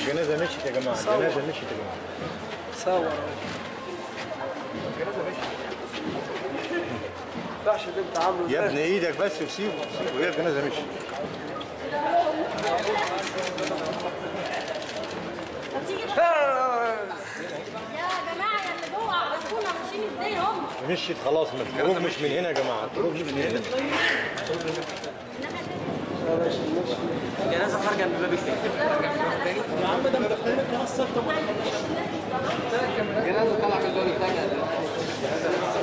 الجنازه مشيت يا جماعه صور. الجنازه مشيت يا جماعه صور ما ينفعش اللي انت عامله يا ده. ابني ايدك بس وسيبه سيبه هي الجنازه مشيت آه. يا جماعه يا اللي جوه عرفونا ماشيين ازاي هم مشيت خلاص ما الخروج مش من هنا يا جماعه الخروج مش من هنا الجنازه خارجه من باب التاني الجنازه طالعه من الباب الثاني